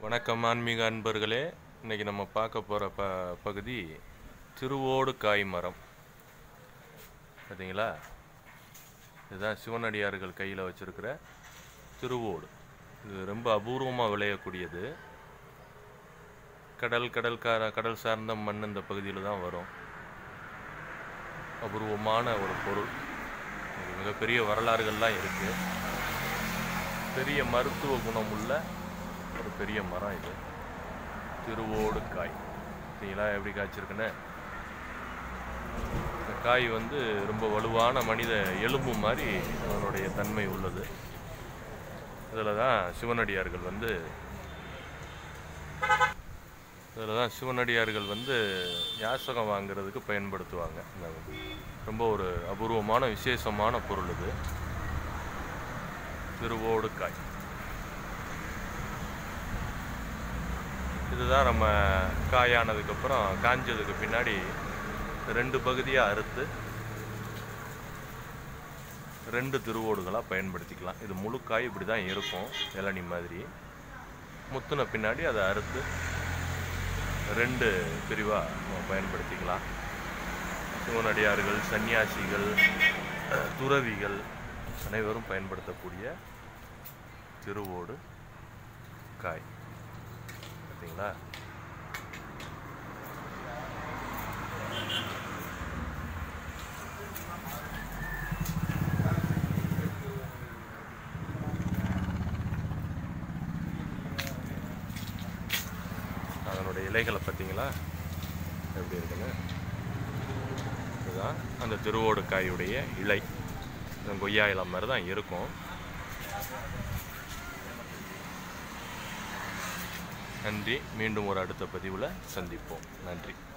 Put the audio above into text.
வணக்கம் ஆன்மீக அன்பர்களே இன்னைக்கு நம்ம பார்க்க போகிற ப பகுதி திருவோடு காய் மரம் பார்த்தீங்களா இதுதான் சிவனடியார்கள் கையில் வச்சிருக்கிற திருவோடு இது ரொம்ப அபூர்வமாக விளையக்கூடியது கடல் கடல் கா கடல் சார்ந்த மண் இந்த பகுதியில் தான் வரும் அபூர்வமான ஒரு பொருள் இது மிகப்பெரிய வரலாறுகள்லாம் இருக்குது பெரிய மருத்துவ குணமுள்ள ஒரு பெரிய மரம் இது திருவோடு காய் பார்த்தீங்களா எப்படி காய்ச்சிருக்குன்னு இந்த காய் வந்து ரொம்ப வலுவான மனித எலும்பு மாதிரி அதனுடைய தன்மை உள்ளது இதில் தான் சிவனடியார்கள் வந்து இதில் தான் சிவனடியார்கள் வந்து யாசகம் வாங்குறதுக்கு பயன்படுத்துவாங்க இந்த ரொம்ப ஒரு அபூர்வமான விசேஷமான பொருள் இது திருவோடு காய் இதுதான் நம்ம காயானதுக்கப்புறம் காஞ்சதுக்கு பின்னாடி ரெண்டு பகுதியாக அறுத்து ரெண்டு திருவோடுகளாக பயன்படுத்திக்கலாம் இது முழு காய் இப்படி தான் இருக்கும் இளநி மாதிரி முத்துன பின்னாடி அதை அறுத்து ரெண்டு பிரிவாக நம்ம பயன்படுத்திக்கலாம் சிவனடியார்கள் சன்னியாசிகள் துறவிகள் அனைவரும் பயன்படுத்தக்கூடிய திருவோடு காய் பார்த்தீங்களா அதனுடைய இலைகளை பார்த்தீங்களா எப்படி இருக்குன்னு இதுதான் அந்த திருவோடு காயுடைய இலை இந்த கொய்யா இலை மாதிரி தான் இருக்கும் நன்றி மீண்டும் ஒரு அடுத்த பதிவில் சந்திப்போம் நன்றி